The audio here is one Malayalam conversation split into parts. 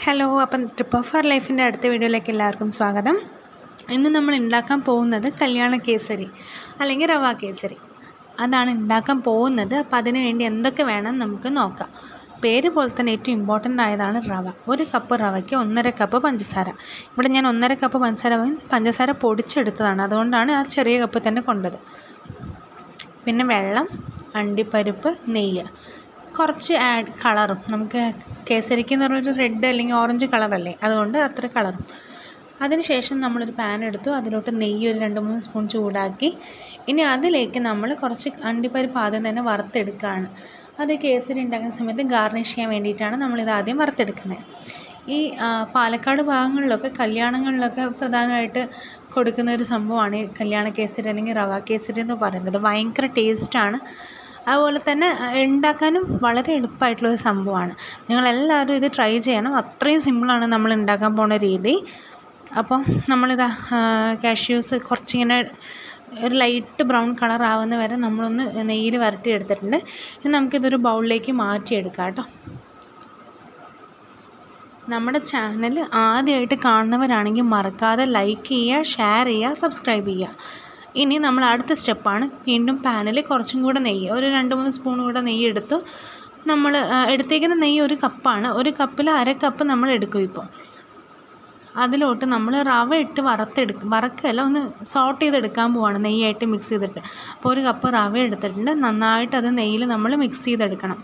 ഹലോ അപ്പം ട്രിപ്പ് ഓഫ് അവർ ലൈഫിൻ്റെ അടുത്ത വീഡിയോയിലേക്ക് എല്ലാവർക്കും സ്വാഗതം ഇന്ന് നമ്മൾ ഉണ്ടാക്കാൻ പോകുന്നത് കല്യാണ കേസരി അല്ലെങ്കിൽ റവ കേസരി അതാണ് ഉണ്ടാക്കാൻ പോകുന്നത് അപ്പോൾ അതിന് വേണ്ടി എന്തൊക്കെ വേണം നമുക്ക് നോക്കാം പേര് പോലെ തന്നെ ഏറ്റവും ഇമ്പോർട്ടൻ്റ് ആയതാണ് റവ ഒരു കപ്പ് റവയ്ക്ക് ഒന്നര കപ്പ് പഞ്ചസാര ഇവിടെ ഞാൻ ഒന്നര കപ്പ് പഞ്ചസാര വാങ്ങി പഞ്ചസാര പൊടിച്ചെടുത്തതാണ് അതുകൊണ്ടാണ് ആ ചെറിയ കപ്പ് തന്നെ കൊണ്ടത് പിന്നെ വെള്ളം അണ്ടിപ്പരിപ്പ് നെയ്യ് കുറച്ച് ആഡ് കളറും നമുക്ക് കേസരിക്ക് എന്ന് പറഞ്ഞൊരു റെഡ് അല്ലെങ്കിൽ ഓറഞ്ച് കളറല്ലേ അതുകൊണ്ട് അത്ര കളറും അതിനുശേഷം നമ്മളൊരു പാൻ എടുത്തു അതിലോട്ട് നെയ്യ് ഒരു രണ്ട് മൂന്ന് സ്പൂൺ ചൂടാക്കി ഇനി അതിലേക്ക് നമ്മൾ കുറച്ച് അണ്ടിപ്പരിപ്പ് ആദ്യം തന്നെ വറുത്തെടുക്കുകയാണ് അത് കേസരി ഉണ്ടാക്കുന്ന സമയത്ത് ഗാർണിഷ് ചെയ്യാൻ വേണ്ടിയിട്ടാണ് നമ്മളിത് ആദ്യം വറുത്തെടുക്കുന്നത് ഈ ആ, പാലക്കാട് ഭാഗങ്ങളിലൊക്കെ കല്യാണങ്ങളിലൊക്കെ പ്രധാനമായിട്ട് കൊടുക്കുന്ന ഒരു സംഭവമാണ് ഈ കല്യാണ കേസരി അല്ലെങ്കിൽ റവ കേസരി എന്ന് പറയുന്നത് ഭയങ്കര ടേസ്റ്റാണ് അതുപോലെ തന്നെ ആ, ഉണ്ടാക്കാനും വളരെ എളുപ്പമായിട്ടുള്ള ഒരു സംഭവമാണ് നിങ്ങളെല്ലാവരും ഇത് ട്രൈ ചെയ്യണം അത്രയും സിമ്പിളാണ് നമ്മൾ ഉണ്ടാക്കാൻ പോണ രീതി അപ്പോൾ നമ്മളിതാ കാഷ്യൂസ് കുറച്ചിങ്ങനെ ഒരു ലൈറ്റ് ബ്രൗൺ കളർ ആവുന്ന വരെ നമ്മളൊന്ന് നെയ്യിൽ വരട്ടി എടുത്തിട്ടുണ്ട് ഇനി നമുക്കിതൊരു ബൗളിലേക്ക് മാറ്റിയെടുക്കാം കേട്ടോ നമ്മുടെ ചാനൽ ആദ്യമായിട്ട് കാണുന്നവരാണെങ്കിൽ മറക്കാതെ ലൈക്ക് ചെയ്യുക ഷെയർ ചെയ്യുക സബ്സ്ക്രൈബ് ചെയ്യുക ഇനി നമ്മൾ അടുത്ത സ്റ്റെപ്പാണ് വീണ്ടും പാനിൽ കുറച്ചും കൂടെ നെയ്യ് ഒരു രണ്ട് മൂന്ന് സ്പൂൺ കൂടെ നെയ്യ് എടുത്തു നമ്മൾ ആ, എടുത്തേക്കുന്ന നെയ്യ് ഒരു കപ്പാണ് ഒരു കപ്പിൽ അര കപ്പ് നമ്മൾ എടുക്കും ഇപ്പോൾ അതിലോട്ട് നമ്മൾ റവ ഇട്ട് വറുത്തെടുക്കും വറക്കല്ല ഒന്ന് സോട്ട് ചെയ്തെടുക്കാൻ പോവാണ് നെയ്യായിട്ട് മിക്സ് ചെയ്തിട്ട് അപ്പോൾ ഒരു കപ്പ് റവ എടുത്തിട്ടുണ്ട് നന്നായിട്ട് അത് നെയ്യിൽ നമ്മൾ മിക്സ് ചെയ്തെടുക്കണം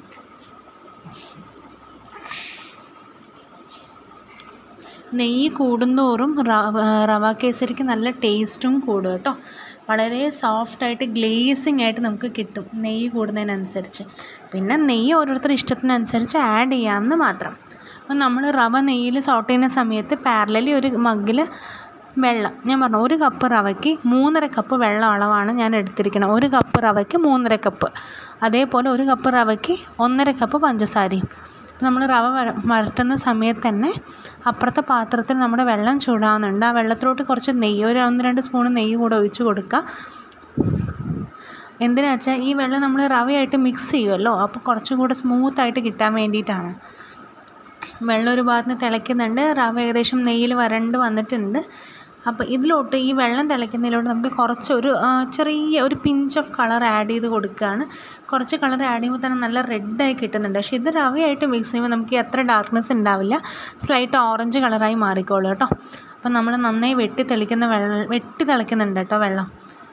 നെയ്യ് കൂടുന്തോറും റവ റവ കേസരിക്ക് നല്ല ടേസ്റ്റും കൂടും കേട്ടോ വളരെ സോഫ്റ്റായിട്ട് ഗ്ലേസിങ് ആയിട്ട് നമുക്ക് കിട്ടും നെയ്യ് കൂടുന്നതിനനുസരിച്ച് പിന്നെ നെയ്യ് ഓരോരുത്തരുടെ ഇഷ്ടത്തിനനുസരിച്ച് ആഡ് ചെയ്യാമെന്ന് മാത്രം അപ്പം നമ്മൾ റവ നെയ്യിൽ സോട്ട് ചെയ്യുന്ന സമയത്ത് പാരലലി ഒരു മഗ്ഗിൽ വെള്ളം ഞാൻ പറഞ്ഞു ഒരു കപ്പ് റവയ്ക്ക് മൂന്നര കപ്പ് വെള്ളം അളവാണ് ഞാൻ എടുത്തിരിക്കുന്നത് ഒരു കപ്പ് റവയ്ക്ക് മൂന്നര കപ്പ് അതേപോലെ ഒരു കപ്പ് റവയ്ക്ക് ഒന്നര കപ്പ് പഞ്ചസാരയും നമ്മൾ റവ വര വരട്ടുന്ന സമയത്ത് തന്നെ അപ്പുറത്തെ പാത്രത്തിൽ നമ്മുടെ വെള്ളം ചൂടാവുന്നുണ്ട് ആ വെള്ളത്തിലോട്ട് കുറച്ച് നെയ്യ് ഒരു ഒന്ന് രണ്ട് സ്പൂൺ നെയ്യ് കൂടെ ഒഴിച്ച് കൊടുക്കുക എന്തിനാ വെച്ചാൽ ഈ വെള്ളം നമ്മൾ റവയായിട്ട് മിക്സ് ചെയ്യുമല്ലോ അപ്പോൾ കുറച്ചും കൂടെ സ്മൂത്തായിട്ട് കിട്ടാൻ വേണ്ടിയിട്ടാണ് വെള്ളം ഒരു ഭാഗത്ത് നിന്ന് തിളയ്ക്കുന്നുണ്ട് റവ ഏകദേശം നെയ്യിൽ വരണ്ട് വന്നിട്ടുണ്ട് അപ്പോൾ ഇതിലോട്ട് ഈ വെള്ളം തിളയ്ക്കുന്നതിലോട്ട് നമുക്ക് കുറച്ചൊരു ആ, ചെറിയ ഒരു പിഞ്ച് ഓഫ് കളർ ആഡ് ചെയ്ത് കൊടുക്കുകയാണ് കുറച്ച് കളർ ആഡ് ചെയ്യുമ്പോൾ തന്നെ നല്ല റെഡായി കിട്ടുന്നുണ്ട് പക്ഷേ ഇത് റവയായിട്ട് മിക്സ് ചെയ്യുമ്പോൾ നമുക്ക് അത്ര ഡാർക്ക്നെസ് ഉണ്ടാവില്ല സ്ലൈറ്റ് ഓറഞ്ച് കളറായി മാറിക്കോളൂ കേട്ടോ അപ്പോൾ നമ്മൾ നന്നായി വെട്ടി തെളിക്കുന്ന വെള്ളം വെട്ടി തിളയ്ക്കുന്നുണ്ട് കേട്ടോ വെള്ളം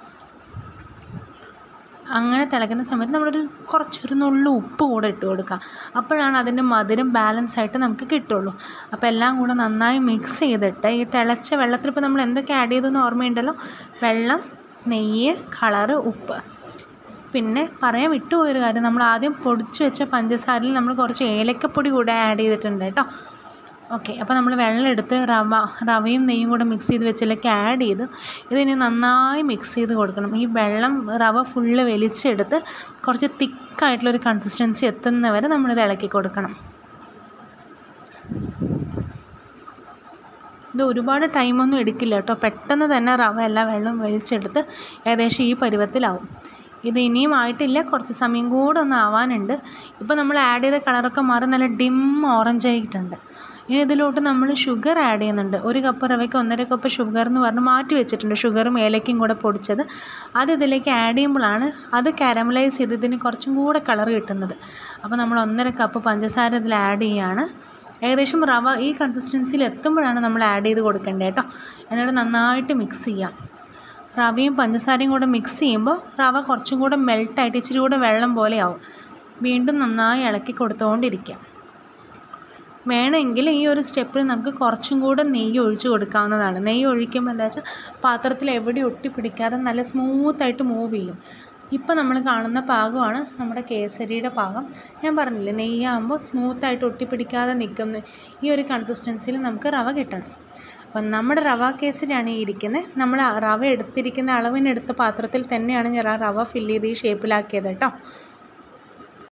അങ്ങനെ തിളയ്ക്കുന്ന സമയത്ത് നമ്മളൊരു കുറച്ചൊരു നുള്ളു ഉപ്പ് കൂടെ ഇട്ട് കൊടുക്കുക അപ്പോഴാണ് അതിൻ്റെ മധുരം ബാലൻസ് ആയിട്ട് നമുക്ക് കിട്ടുള്ളൂ അപ്പോൾ എല്ലാം കൂടെ നന്നായി മിക്സ് ചെയ്തിട്ട് ഈ തിളച്ച വെള്ളത്തിൽ ഇപ്പോൾ നമ്മൾ എന്തൊക്കെ ആഡ് ചെയ്തെന്ന് ഓർമ്മയുണ്ടല്ലോ വെള്ളം നെയ്യ് കളറ് ഉപ്പ് പിന്നെ പറയാൻ വിട്ടുപോയൊരു കാര്യം നമ്മൾ ആദ്യം പൊടിച്ച് വെച്ച പഞ്ചസാരയിൽ നമ്മൾ കുറച്ച് ഏലക്കപ്പൊടി കൂടെ ആഡ് ചെയ്തിട്ടുണ്ട് കേട്ടോ ഓക്കെ അപ്പോൾ നമ്മൾ വെള്ളം എടുത്ത് റവ റവയും നെയ്യും കൂടെ മിക്സ് ചെയ്ത് വെച്ചിലേക്ക് ആഡ് ചെയ്ത് ഇതിനി നന്നായി മിക്സ് ചെയ്ത് കൊടുക്കണം ഈ വെള്ളം റവ ഫുള്ള് വലിച്ചെടുത്ത് കുറച്ച് തിക്കായിട്ടുള്ളൊരു കൺസിസ്റ്റൻസി എത്തുന്നവരെ നമ്മളിത് ഇളക്കി കൊടുക്കണം ഇത് ഒരുപാട് ടൈമൊന്നും എടുക്കില്ല കേട്ടോ പെട്ടെന്ന് തന്നെ റവ എല്ലാം വെള്ളം വലിച്ചെടുത്ത് ഏകദേശം ഈ പരുവത്തിലാവും ഇത് ഇനിയും ആയിട്ടില്ല കുറച്ച് സമയം കൂടെ ഒന്ന് ആവാനുണ്ട് ഇപ്പോൾ നമ്മൾ ആഡ് ചെയ്ത കളറൊക്കെ മാറി നല്ല ഡിം ഓറഞ്ച് ആയിട്ടുണ്ട് ഇനി ഇതിലോട്ട് നമ്മൾ ഷുഗർ ആഡ് ചെയ്യുന്നുണ്ട് ഒരു കപ്പ് റവയ്ക്ക് ഒന്നര കപ്പ് ഷുഗർ എന്ന് പറഞ്ഞ് മാറ്റി വെച്ചിട്ടുണ്ട് ഷുഗറും ഏലക്കയും കൂടെ പൊടിച്ചത് അത് ഇതിലേക്ക് ആഡ് ചെയ്യുമ്പോഴാണ് അത് കാരമലൈസ് ചെയ്ത് ഇതിന് കുറച്ചും കൂടെ കളർ കിട്ടുന്നത് അപ്പോൾ നമ്മൾ ഒന്നര കപ്പ് പഞ്ചസാര ഇതിൽ ആഡ് ചെയ്യുകയാണ് ഏകദേശം റവ ഈ കൺസിസ്റ്റൻസിയിൽ എത്തുമ്പോഴാണ് നമ്മൾ ആഡ് ചെയ്ത് കൊടുക്കേണ്ടത് കേട്ടോ എന്നിട്ട് നന്നായിട്ട് മിക്സ് ചെയ്യാം റവയും പഞ്ചസാരയും കൂടെ മിക്സ് ചെയ്യുമ്പോൾ റവ കുറച്ചും കൂടെ മെൽട്ടായിട്ട് ഇച്ചിരി കൂടെ വെള്ളം പോലെ ആവും വീണ്ടും നന്നായി ഇളക്കി കൊടുത്തുകൊണ്ടിരിക്കുക വേണമെങ്കിൽ ഈ ഒരു സ്റ്റെപ്പിൽ നമുക്ക് കുറച്ചും കൂടെ നെയ്യ് ഒഴിച്ച് കൊടുക്കാവുന്നതാണ് നെയ്യ് ഒഴിക്കുമ്പോൾ എന്താ വെച്ചാൽ പാത്രത്തിൽ എവിടെ ഒട്ടിപ്പിടിക്കാതെ നല്ല സ്മൂത്തായിട്ട് മൂവ് ചെയ്യും ഇപ്പോൾ നമ്മൾ കാണുന്ന പാകമാണ് നമ്മുടെ കേസരിയുടെ പാകം ഞാൻ പറഞ്ഞില്ലേ നെയ്യാകുമ്പോൾ സ്മൂത്തായിട്ട് ഒട്ടിപ്പിടിക്കാതെ നിൽക്കുന്ന ഈ ഒരു കൺസിസ്റ്റൻസിയിൽ നമുക്ക് റവ കിട്ടണം അപ്പം നമ്മുടെ റവ കേസരിയാണ് ഈ ഇരിക്കുന്നത് നമ്മൾ ആ റവ എടുത്തിരിക്കുന്ന അളവിനെടുത്ത പാത്രത്തിൽ തന്നെയാണ് ഞാൻ ആ റവ ഫില്ല് ചെയ്ത് ഈ ഷേപ്പിലാക്കിയത് കേട്ടോ